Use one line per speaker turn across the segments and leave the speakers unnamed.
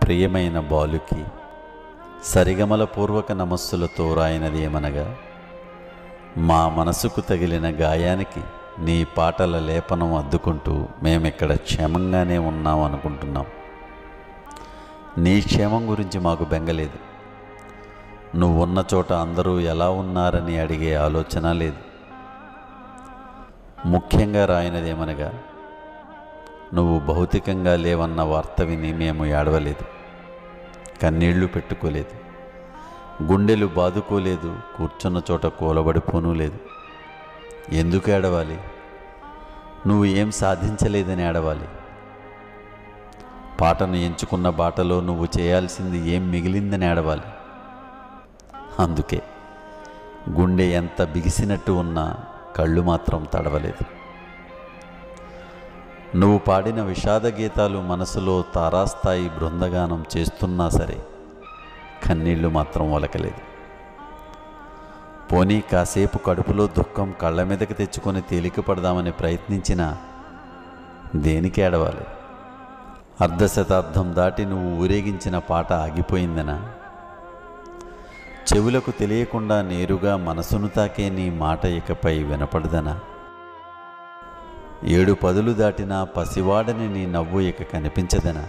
ప్రియమైన బాలుకి సరిగమల పూర్వక నమస్సులతో రాయినది ఏమనగా మా మనసుకు తగిలిన గాయానికి నీ పాటల లేపనం అద్దుకుంటూ మేమిక్కడ క్షేమంగానే ఉన్నాం అనుకుంటున్నాం నీ క్షేమం గురించి మాకు బెంగలేదు నువ్వున్న చోట అందరూ ఎలా ఉన్నారని అడిగే ఆలోచన లేదు ముఖ్యంగా రాయినదేమనగా నువ్వు భౌతికంగా లేవన్న వార్త విని మేము ఏడవలేదు కన్నీళ్లు పెట్టుకోలేదు గుండెలు బాదుకోలేదు కూర్చున్న చోట కూలబడిపోనూ లేదు ఎందుకు ఏడవాలి నువ్వు ఏం సాధించలేదని ఏడవాలి పాటను ఎంచుకున్న బాటలో నువ్వు చేయాల్సింది ఏం మిగిలిందని ఏడవాలి అందుకే గుండె ఎంత బిగిసినట్టు ఉన్నా కళ్ళు మాత్రం తడవలేదు నువ్వు పాడిన విషాద గీతాలు మనసులో తారాస్థాయి బృందగానం చేస్తున్నా సరే కన్నీళ్లు మాత్రం ఒలకలేదు పోనీ కాసేపు కడుపులో దుఃఖం కళ్ళ మీదకి తెచ్చుకొని తేలిక పడదామని ప్రయత్నించినా దేనికి ఏడవాలి అర్ధ శతాబ్దం దాటి నువ్వు ఊరేగించిన పాట ఆగిపోయిందనా చెవులకు తెలియకుండా నేరుగా మనసును తాకే నీ మాట ఇకపై వినపడదనా ఏడు పదులు దాటినా పసివాడని నీ నవ్వు ఇక కనిపించదనా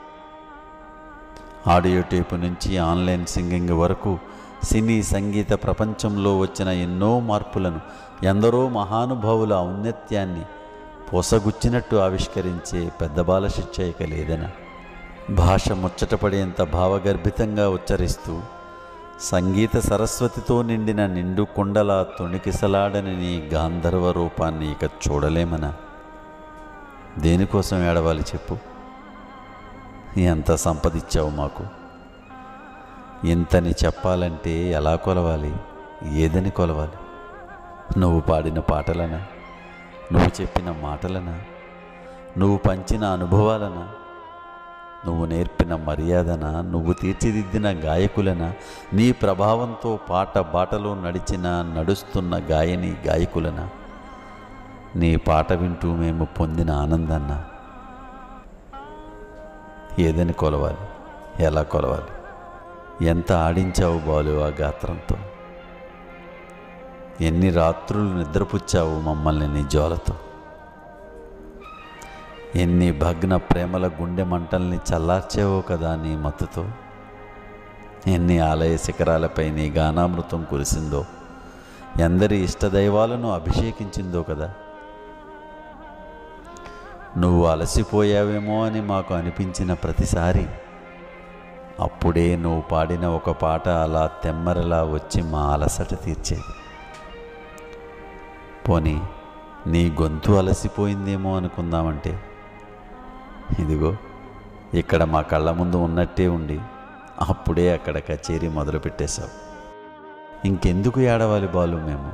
ఆడియో టేపు నుంచి ఆన్లైన్ సింగింగ్ వరకు సినీ సంగీత ప్రపంచంలో వచ్చిన ఎన్నో మార్పులను ఎందరో మహానుభావుల ఔన్నత్యాన్ని పొసగుచ్చినట్టు ఆవిష్కరించే పెద్ద బాల శిక్ష ఇక లేదనా భాష ముచ్చటపడేంత భావగర్భితంగా ఉచ్చరిస్తూ సంగీత సరస్వతితో నిండిన నిండు కుండలా తొణికిసలాడని నీ గాంధర్వ రూపాన్ని ఇక చూడలేమనా దేనికోసం ఏడవాలి చెప్పు ఎంత సంపదిచ్చావు మాకు ఇంతని చెప్పాలంటే ఎలా కొలవాలి ఏదని కొలవాలి నువ్వు పాడిన పాటలనా నువ్వు చెప్పిన మాటలనా నువ్వు పంచిన అనుభవాలనా నువ్వు నేర్పిన మర్యాదన నువ్వు తీర్చిదిద్దిన గాయకులన నీ ప్రభావంతో పాట బాటలో నడిచిన నడుస్తున్న గాయని గాయకులన నీ పాట వింటూ మేము పొందిన ఆనందాన్న ఏదని కొలవాలి ఎలా కొలవాలి ఎంత ఆడించావు బాలు ఆ గాత్రంతో ఎన్ని రాత్రులు నిద్రపుచ్చావు మమ్మల్ని నీ జోలతో ఎన్ని భగ్న ప్రేమల గుండె మంటల్ని చల్లార్చేవో కదా నీ మత్తుతో ఎన్ని ఆలయ శిఖరాలపై నీ గానామృతం కురిసిందో ఎందరి ఇష్టదైవాలను అభిషేకించిందో కదా నువ్వు అలసిపోయావేమో అని మాకు అనిపించిన ప్రతిసారి అప్పుడే నువ్వు పాడిన ఒక పాట అలా తెమ్మరలా వచ్చి మా అలసట తీర్చేది పోనీ నీ గొంతు అలసిపోయిందేమో అనుకుందామంటే ఇదిగో ఇక్కడ మా కళ్ళ ముందు ఉన్నట్టే ఉండి అప్పుడే అక్కడ కచేరీ మొదలుపెట్టేశావు ఇంకెందుకు ఏడవాలి బాలు మేము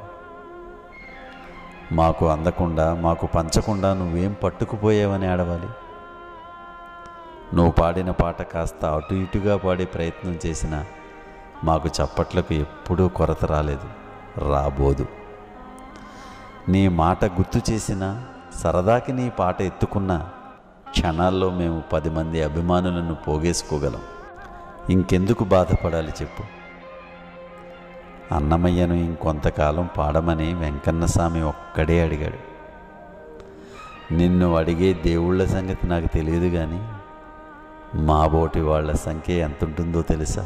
మాకు అందకుండా మాకు పంచకుండా నువ్వేం పట్టుకుపోయావని ఏడవాలి నువ్వు పాడిన పాట కాస్త అటు ఇటుగా పాడే ప్రయత్నం చేసినా మాకు చప్పట్లకు ఎప్పుడూ కొరత రాలేదు రాబోదు నీ మాట గుర్తు చేసినా సరదాకి నీ పాట ఎత్తుకున్నా క్షణాల్లో మేము పది మంది అభిమానులను పోగేసుకోగలం ఇంకెందుకు బాధపడాలి చెప్పు అన్నమయ్యను ఇంకొంతకాలం పాడమని వెంకన్నస్వామి ఒక్కడే అడిగాడు నిన్ను అడిగే దేవుళ్ళ సంగతి నాకు తెలియదు కానీ మా బోటి వాళ్ళ సంఖ్య ఎంత ఉంటుందో తెలుసా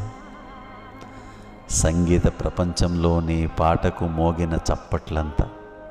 సంగీత ప్రపంచంలో నీ పాటకు మోగిన చప్పట్లంతా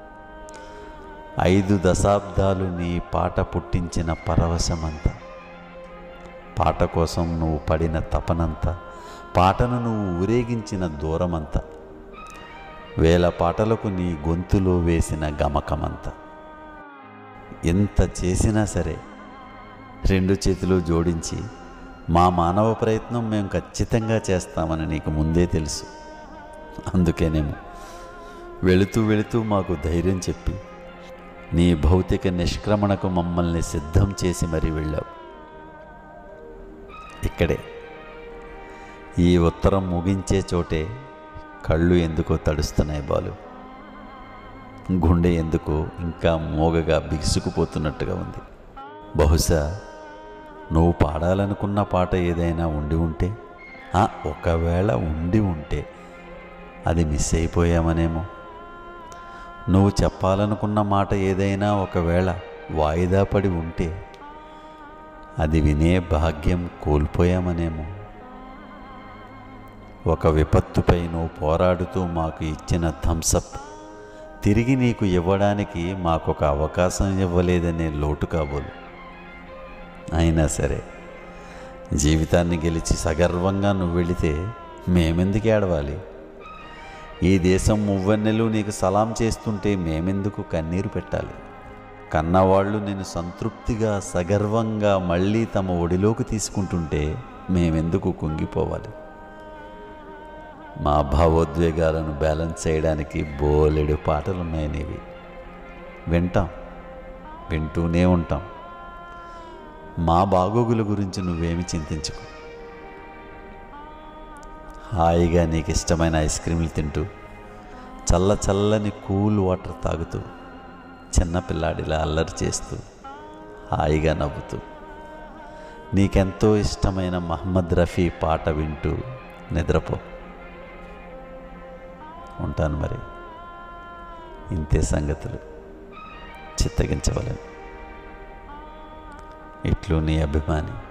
ఐదు దశాబ్దాలు నీ పాట పుట్టించిన పరవశమంతా పాట కోసం నువ్వు పడిన తపనంతా పాటను నువ్వు ఊరేగించిన దూరమంతా వేల పాటలకు నీ గొంతులో వేసిన గమకమంతా ఎంత చేసినా సరే రెండు చేతులు జోడించి మా మానవ ప్రయత్నం మేము ఖచ్చితంగా చేస్తామని నీకు ముందే తెలుసు అందుకేనేమో వెళుతూ వెళుతూ మాకు ధైర్యం చెప్పి నీ భౌతిక నిష్క్రమణకు మమ్మల్ని సిద్ధం చేసి మరీ వెళ్ళావు ఇక్కడే ఈ ఉత్తరం ముగించే చోటే కళ్ళు ఎందుకో తడుస్తున్నాయి బాలు గుండె ఎందుకో ఇంకా మోగగా బిగుసుకుపోతున్నట్టుగా ఉంది బహుశా నువ్వు పాడాలనుకున్న పాట ఏదైనా ఉండి ఉంటే ఆ, ఒకవేళ ఉండి ఉంటే అది మిస్ అయిపోయామనేమో నువ్వు చెప్పాలనుకున్న మాట ఏదైనా ఒకవేళ వాయిదా పడి ఉంటే అది వినే భాగ్యం కోల్పోయామనేమో ఒక విపత్తుపై నువ్వు పోరాడుతూ మాకు ఇచ్చిన థమ్సప్ తిరిగి నీకు ఇవ్వడానికి మాకొక అవకాశం ఇవ్వలేదనే లోటు కాబోలు అయినా సరే జీవితాన్ని గెలిచి సగర్వంగా నువ్వు వెళితే మేమెందుకు ఏడవాలి ఈ దేశం మువ్వన్నెలు నీకు సలాం చేస్తుంటే మేమెందుకు కన్నీరు పెట్టాలి కన్నవాళ్ళు నేను సంతృప్తిగా సగర్వంగా మళ్ళీ తమ ఒడిలోకి తీసుకుంటుంటే మేమెందుకు కుంగిపోవాలి మా భావోద్వేగాలను బ్యాలెన్స్ చేయడానికి బోలెడు పాటలున్నాయి నీవి వింటాం వింటూనే ఉంటాం మా బాగోగుల గురించి నువ్వేమి చింతించుకో హాయిగా నీకు ఇష్టమైన ఐస్ క్రీములు తింటూ చల్ల చల్లని కూల్ వాటర్ తాగుతూ చిన్నపిల్లాడిలా అల్లరి చేస్తూ హాయిగా నవ్వుతూ నీకెంతో ఇష్టమైన మహమ్మద్ రఫీ పాట వింటూ నిద్రపో ఉంటాను మరి ఇంతే సంగతులు చిత్తగించవలను ఇట్లు నీ అభిమాని